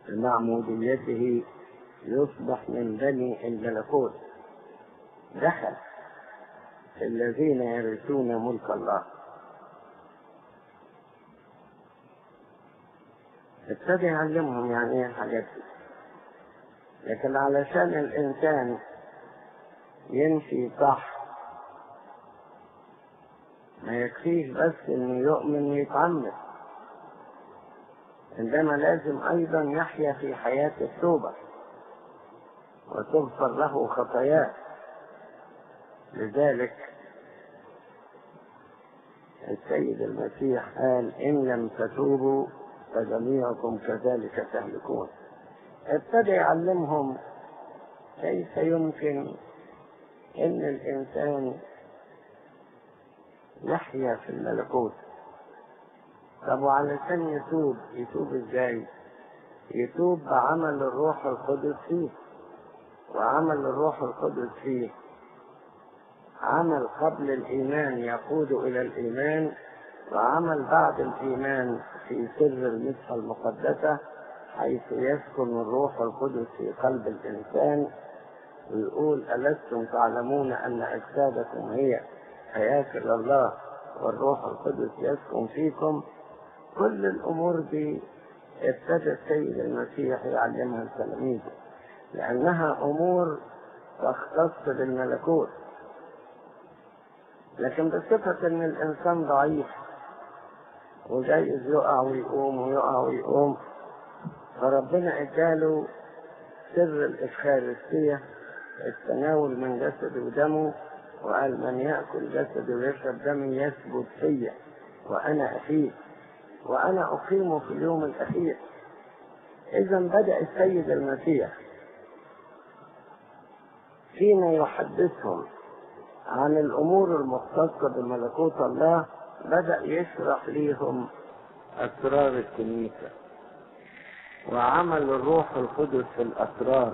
بمعموديته يصبح من بني الملكوت دخل في الذين يرثون ملك الله ابتدى يعلمهم يعني ايه الحاجات دي لكن علشان الانسان يمشي صح ما يكفيش بس انه يؤمن ويتعمد عندما لازم ايضا يحيا في حياة التوبة وتغفر له خطاياه لذلك السيد المسيح قال ان لم تتوبوا فجميعكم كذلك تهلكون ابتدى يعلمهم كيف يمكن ان الانسان يحيا في الملكوت طب وعلشان يتوب يتوب ازاي يتوب بعمل الروح القدس فيه وعمل الروح القدس فيه عمل قبل الإيمان يقود إلى الإيمان وعمل بعد الإيمان في سر المسحة المقدسة حيث يسكن الروح القدس في قلب الإنسان ويقول ألستم تعلمون أن أجسادكم هي هياكل الله والروح القدس يسكن فيكم كل الأمور دي ابتدى السيد المسيح يعلمها لتلاميذه لأنها أمور تختص بالملكوت لكن بصفة إن الإنسان ضعيف وجايز يقع ويقوم ويقع ويقوم فربنا اداله سر الإفخارستية التناول من جسده ودمه وقال من يأكل جسدي ويشرب دمي يثبت فيا وأنا أفيه وأنا أقيمه في اليوم الأخير إذا بدأ السيد المسيح حين يحدثهم عن الأمور المختصة بملكوت الله بدأ يشرح ليهم أسرار الكنيسة وعمل الروح القدس في الأسرار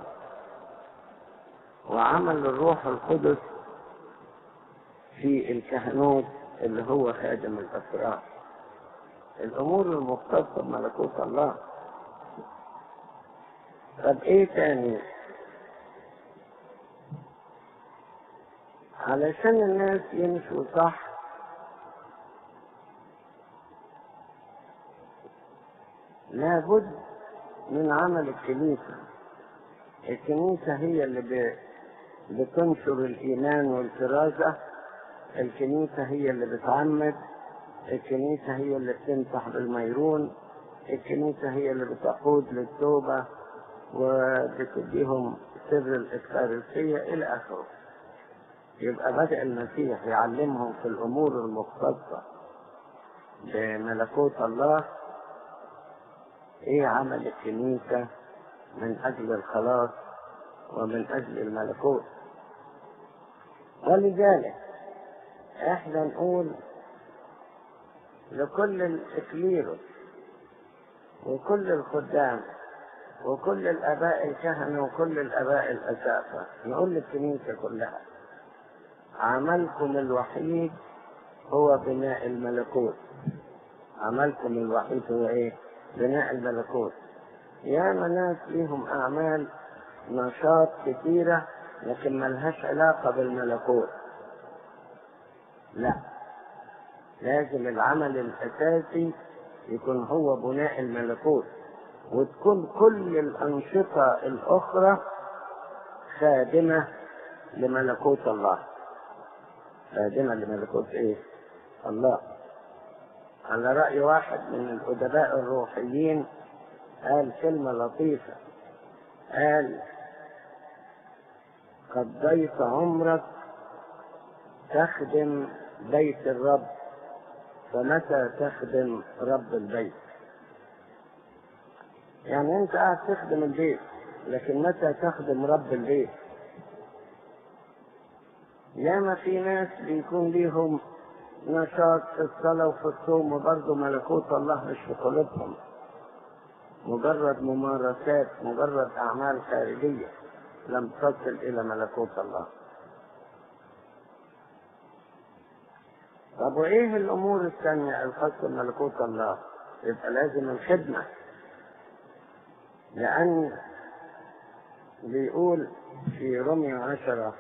وعمل الروح القدس في الكهنوت اللي هو خادم الأسرار الأمور المختصة بملكوت الله طب إيه تاني علشان الناس يمشوا صح لابد من عمل الكنيسة الكنيسة هي اللي ب... بتنشر الإيمان والكرازة الكنيسة هي اللي بتعمد الكنيسة هي اللي بتمسح بالميرون الكنيسة هي اللي بتقود للتوبة وبتديهم سر الإفكارسية إلى آخره يبقى بدأ المسيح يعلمهم في الأمور المختصة بملكوت الله إيه عمل الكنيسة من أجل الخلاص ومن أجل الملكوت ولذلك احنا نقول لكل الإكليروس وكل الخدام وكل الآباء الكهنة وكل الآباء الأسافة نقول للكنيسة كلها عملكم الوحيد هو بناء الملكوت عملكم الوحيد هو ايه بناء الملكوت يا ناس ليهم اعمال نشاط كثيرة لكن ملهاش علاقة بالملكوت لا لازم العمل الاساسي يكون هو بناء الملكوت وتكون كل الانشطة الاخرى خادمة لملكوت الله خادمة لملكوت ايه الله على رأي واحد من الأدباء الروحيين قال كلمة لطيفة قال قضيت عمرك تخدم بيت الرب فمتى تخدم رب البيت يعني انت قاعد تخدم البيت لكن متى تخدم رب البيت ياما في ناس بيكون ليهم نشاط في الصلاة وفي الصوم وبرضه ملكوت الله مش في قلوبهم مجرد ممارسات مجرد أعمال خارجية لم تصل إلى ملكوت الله طب وإيه الأمور الثانية الخاصة بملكوت الله؟ يبقى لازم الخدمة لأن بيقول في رمي عشرة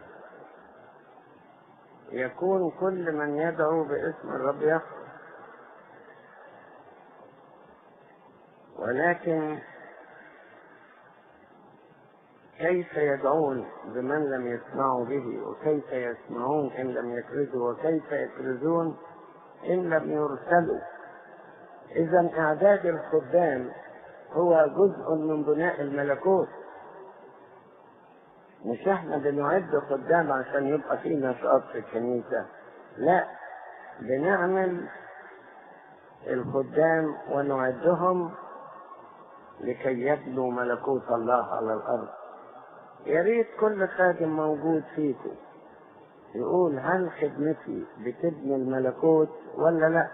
يكون كل من يدعو باسم الرب يخرج ولكن كيف يدعون بمن لم يسمعوا به وكيف يسمعون إن لم يكرزوا وكيف يكرزون إن لم يرسلوا إذا إعداد الخدام هو جزء من بناء الملكوت مش احنا بنعد خدام عشان يبقى في نشاط في الكنيسة لا بنعمل الخدام ونعدهم لكي يبنوا ملكوت الله على الأرض يا ريت كل خادم موجود فيكم يقول هل خدمتي بتبني الملكوت ولا لا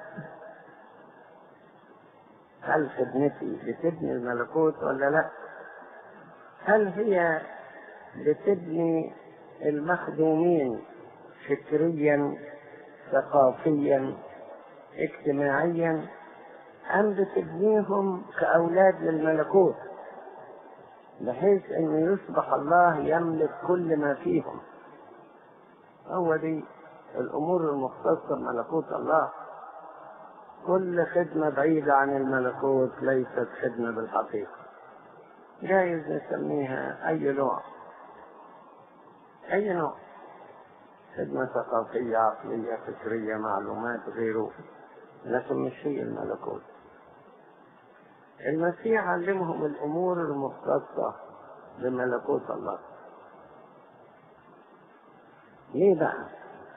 هل خدمتي بتبني الملكوت ولا لا هل هي بتبني المخدومين فكريا ثقافيا اجتماعيا أم بتبنيهم كأولاد للملكوت بحيث أن يصبح الله يملك كل ما فيهم هو دي الأمور المختصة بملكوت الله كل خدمة بعيدة عن الملكوت ليست خدمة بالحقيقة جايز نسميها أي نوع أي نوع خدمة ثقافية عقلية فكرية معلومات غيره لكن مش هي الملكوت المسيح علمهم الأمور المختصة بملكوت الله ليه بقى؟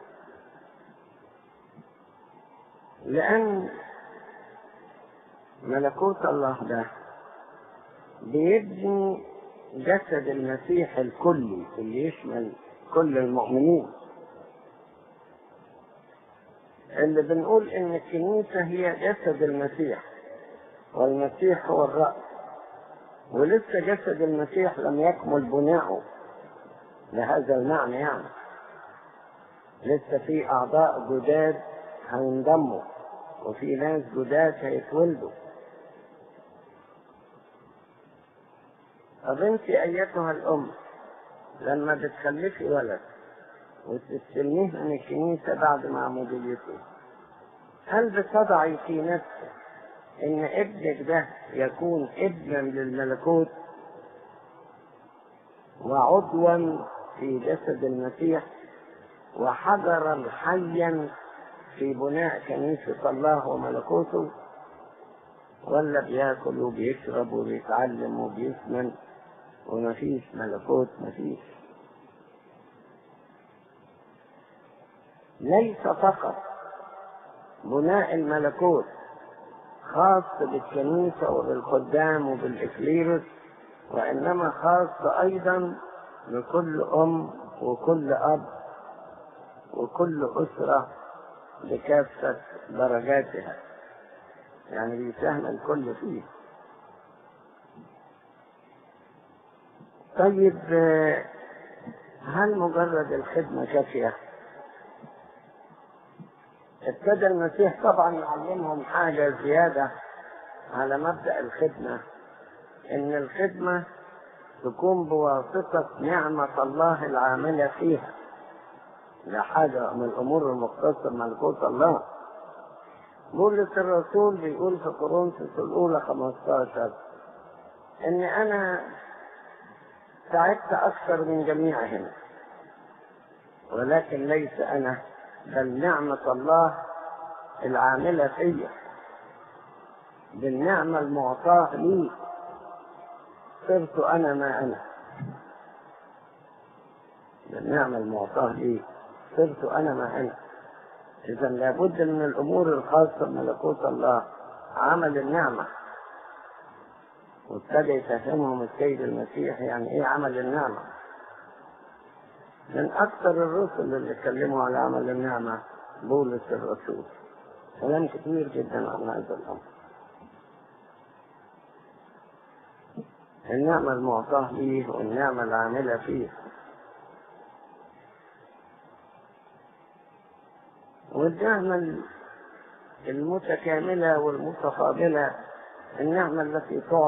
لأن ملكوت الله ده بيبني جسد المسيح الكلي اللي يشمل كل المؤمنين اللي بنقول ان الكنيسة هي جسد المسيح والمسيح هو الرأس ولسه جسد المسيح لم يكمل بناؤه لهذا المعنى يعني لسه في أعضاء جداد هينضموا وفي ناس جداد هيتولدوا طب انت ايتها الام لما بتخلفي ولد وتستلميه من الكنيسة بعد معموديته هل بتضعي في نفسك ان ابنك ده يكون ابنا للملكوت وعضوا في جسد المسيح وحجرا حيا في بناء كنيسة الله وملكوته ولا بياكل وبيشرب وبيتعلم وبيسمن ومفيش ملكوت مفيش ليس فقط بناء الملكوت خاص بالكنيسة وبالخدام وبالإكليروس وإنما خاص أيضا بكل أم وكل أب وكل أسرة بكافة درجاتها يعني بيساهم الكل فيه طيب هل مجرد الخدمة كافية؟ ابتدى المسيح طبعا يعلمهم حاجة زيادة على مبدأ الخدمة إن الخدمة تكون بواسطة نعمة الله العاملة فيها ده حاجة من الأمور المختصة بملكوت الله بولس الرسول بيقول في كورنثوس الأولى 15 إن أنا تعبت أكثر من جميعهم ولكن ليس أنا بل نعمة الله العاملة فيا بالنعمة المعطاة لي صرت أنا ما أنا بالنعمة المعطاة لي صرت أنا ما أنا إذا لابد من الأمور الخاصة بملكوت الله عمل النعمة وابتدى يفهمهم السيد المسيح يعني إيه عمل النعمة من أكثر الرسل اللي اتكلموا على عمل النعمة بولس الرسول كلام كتير جدا عن هذا الأمر النعمة المعطاة ليه والنعمة العاملة فيه والنعمة المتكاملة والمتفاضلة النعمة التي تعطي